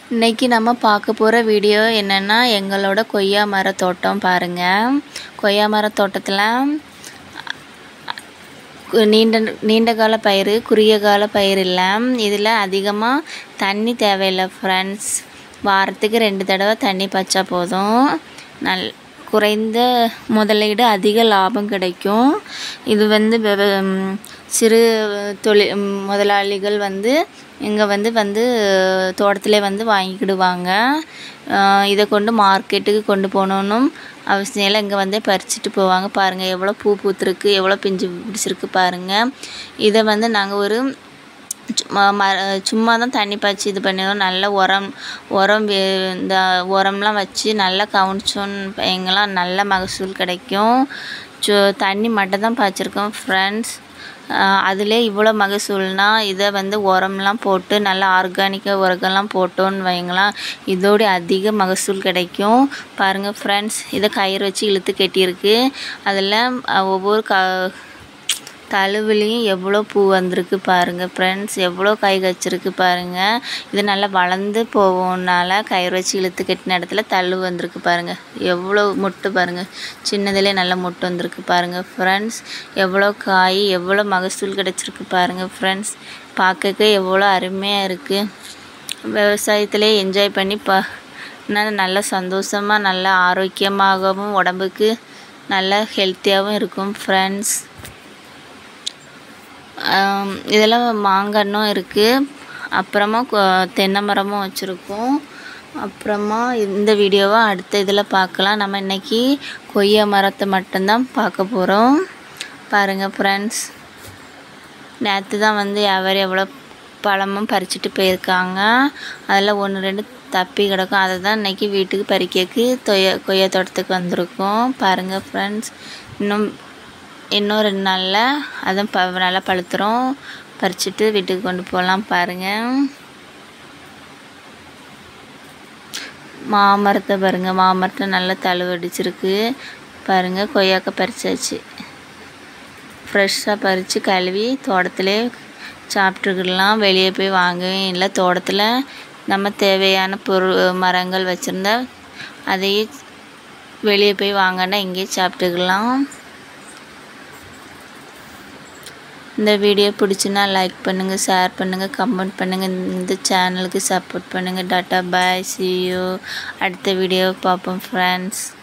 இன்றைக்கி நம்ம பார்க்க போகிற வீடியோ என்னென்னா எங்களோட கொய்யா மர தோட்டம் பாருங்கள் கொய்யா மர தோட்டத்தில் கு- நீண்ட நீண்ட கால பயிர் குறுகிய கால பயிர் இல்லை இதில் அதிகமாக தண்ணி தேவையில்லை ஃப்ரெண்ட்ஸ் வாரத்துக்கு ரெண்டு தடவை தண்ணி பாய்ச்சா போதும் நல் குறைந்த முதலீடு அதிக லாபம் கிடைக்கும் இது வந்து வெவ- ம், சிறு தொழில் ம், முதலாளிகள் வந்து இங்கே வந்து வந்து தோட்டத்திலே வந்து வாங்கிக்கிடுவாங்க ஆஹ் இதை கொண்டு மார்க்கெட்டுக்கு கொண்டு போகணுன்னும் அவசியம் இல்லை இங்கே வந்து பறிச்சுட்டு போவாங்க பாருங்கள் எவ்வளோ பூ பூத்துருக்கு எவ்வளோ பிஞ்சு பிடிச்சிருக்கு பாருங்கள் இதை வந்து நாங்கள் ஒரு சும்மா ம சும்மா தான் தண்ணி பாய்ச்சி இது பண்ணிடுவோம் நல்ல உரம் உரம் வே- இந்த உரம்லாம் வச்சு நல்லா கவனிச்சோன்னு எங்கெல்லாம் நல்ல மகசூல் கிடைக்கும் சு தண்ணி மட்டும் தான் பாய்ச்சிருக்கோம் ஃப்ரெண்ட்ஸ் அதிலே இவ்வளோ மகசூல்னா இதை வந்து உரம்லாம் போட்டு நல்லா ஆர்கானிக்காக உரங்கள்லாம் போட்டோன்னு வைங்களேன் இதோட அதிக மகசூல் கிடைக்கும் பாருங்கள் ஃப்ரெண்ட்ஸ் இதை கயிறு வச்சு இழுத்து கட்டியிருக்கு அதில் அஹ், ஒவ்வொரு க தழுவுலையும் எவ்வளோ பூ வந்திருக்கு பாருங்கள் ஃப்ரெண்ட்ஸ் எவ்வளோ காய் வச்சிருக்கு பாருங்கள் இது நல்லா வளர்ந்து போவோம்னால கயிறு வச்சு இழுத்து கட்டின இடத்துல தள்ளு வந்திருக்கு பாருங்கள் எவ்வளோ மொட்டு பாருங்கள் சின்னதுலேயே நல்லா மொட்டு வந்திருக்கு பாருங்கள் ஃப்ரெண்ட்ஸ் எவ்வளோ காய் எவ்வளோ மகசூல் கிடச்சிருக்கு பாருங்கள் ஃப்ரெண்ட்ஸ் பார்க்கக்க எவ்வளோ அருமையாக இருக்குது விவசாயத்திலே என்ஜாய் பண்ணி பா இன்னும் நல்ல சந்தோஷமாக நல்ல ஆரோக்கியமாகவும் உடம்புக்கு நல்ல ஹெல்த்தியாகவும் இருக்கும் ஃப்ரெண்ட்ஸ் இதெல்லாம் மாங்கன்னும் இருக்குது அப்புறமா கொ- தென்னை மரமும் வச்சுருக்கோம் அப்புறமா இந்த வீடியோவை அடுத்த இதில் பார்க்கலாம் நம்ம இன்னைக்கு கொய்யா மரத்தை மட்டும்தான் பார்க்க போகிறோம் பாருங்கள் ஃப்ரெண்ட்ஸ் நேற்று தான் வந்து வியாபாரி எவ்வளோ பழமும் பறிச்சுட்டு போயிருக்காங்க அதில் ஒன்று ரெண்டு தப்பி கிடக்கும் அதை தான் இன்றைக்கி வீட்டுக்கு பறிக்கக்கு தொய்யா கொய்யா தோட்டத்துக்கு வந்திருக்கோம் பாருங்கள் ஃப்ரெண்ட்ஸ் இன்னும் இன்னும் ரெண்டு நாளில் அதுவும் ப நல்லா பழுத்துரும் பறிச்சுட்டு வீட்டுக்கு கொண்டு போகலாம் பாருங்கள் மாமரத்தை பாருங்கள் மாமரத்தை நல்லா தழுவடிச்சிருக்கு பாருங்கள் கொய்யாக்காய் பறிச்சாச்சு ஃப்ரெஷ்ஷாக பறித்து கழுவி தோட்டத்திலே சாப்பிட்டுக்கிடலாம் வெளியே போய் வாங்கவே இல்லை தோட்டத்தில் நம்ம தேவையான பொருள் மரங்கள் வச்சுருந்தா அதையே வெளியே போய் வாங்கினா இங்கேயே சாப்பிட்டுக்கலாம் இந்த வீடியோ பிடிச்சுன்னா லைக் பண்ணுங்கள் ஷேர் பண்ணுங்கள் கமெண்ட் பண்ணுங்கள் இந்த சேனலுக்கு சப்போர்ட் பண்ணுங்கள் டாட்டா பாய் see you அடுத்த வீடியோ பார்ப்போம் ஃப்ரெண்ட்ஸ்